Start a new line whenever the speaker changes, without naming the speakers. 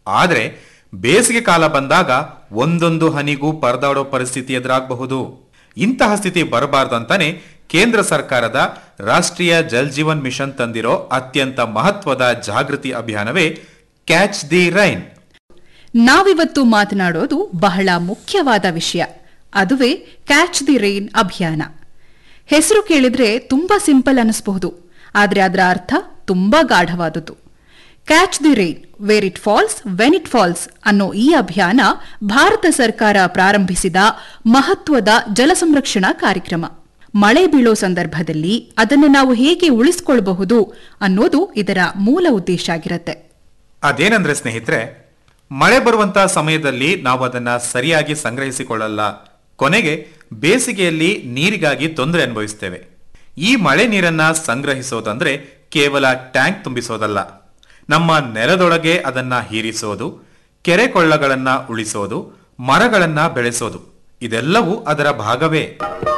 ಆದರೆ ಬೇಸಿಗೆ ಕಾಲ ಬಂದಾಗ ಒಂದೊಂದು ಹನಿಗೂ ಪರದಾಡೋ ಪರಿಸ್ಥಿತಿ ಎದುರಾಗಬಹುದು ಇಂತಹ ಸ್ಥಿತಿ ಬರಬಾರ್ದು ಅಂತಾನೆ ಕೇಂದ್ರ ಸರ್ಕಾರದ ರಾಷ್ಟ್ರೀಯ ಜಲ್ ಜೀವನ್ ಮಿಷನ್ ತಂದಿರೋ ಅತ್ಯಂತ ಮಹತ್ವದ ಜಾಗೃತಿ ಅಭಿಯಾನವೇ ಕ್ಯಾಚ್ ದಿ ರೈನ್
ನಾವಿವತ್ತು ಮಾತನಾಡೋದು ಬಹಳ ಮುಖ್ಯವಾದ ವಿಷಯ ಅದುವೇ ಕ್ಯಾಚ್ ದಿ ರೈನ್ ಅಭಿಯಾನ ಹೆಸರು ಕೇಳಿದ್ರೆ ತುಂಬಾ ಸಿಂಪಲ್ ಅನಿಸಬಹುದು ಆದ್ರೆ ಅದರ ಅರ್ಥ ತುಂಬಾ ಗಾಢವಾದುದು catch the rain where it falls when it falls ಅನ್ನೋ ಈ ಅಭಿಯಾನ ಭಾರತ ಸರ್ಕಾರ ಪ್ರಾರಂಭಿಸಿದ ಮಹತ್ವದ ಜಲ ಸಂರಕ್ಷಣಾ ಕಾರ್ಯಕ್ರಮ ಮಳೆ ಬೀಳೋ ಸಂದರ್ಭದಲ್ಲಿ ಅದನ್ನು ನಾವು ಹೇಗೆ ಉಳಿಸಿಕೊಳ್ಳಬಹುದು ಅನ್ನೋದು ಇದರ ಮೂಲ ಉದ್ದೇಶ ಆಗಿರುತ್ತೆ
ಅದೇನಂದ್ರೆ ಸ್ನೇಹಿತರೆ ಮಳೆ ಬರುವಂತ ಸಮಯದಲ್ಲಿ ನಾವು ಅದನ್ನ ಸರಿಯಾಗಿ ಸಂಗ್ರಹಿಸಿಕೊಳ್ಳಲ್ಲ ಕೊನೆಗೆ ಬೇಸಿಗೆಯಲ್ಲಿ ನೀರಿಗಾಗಿ ತೊಂದರೆ ಅನುಭವಿಸ್ತೇವೆ ಈ ಮಳೆ ನೀರನ್ನ ಸಂಗ್ರಹಿಸೋದಂದ್ರೆ ಕೇವಲ ಟ್ಯಾಂಕ್ ತುಂಬಿಸೋದಲ್ಲ ನಮ್ಮ ನೆಲದೊಳಗೆ ಅದನ್ನ ಹೀರಿಸೋದು ಕೆರೆ ಕೊಳ್ಳಗಳನ್ನ ಉಳಿಸೋದು ಮರಗಳನ್ನ ಬೆಳೆಸೋದು ಇದೆಲ್ಲವೂ ಅದರ ಭಾಗವೇ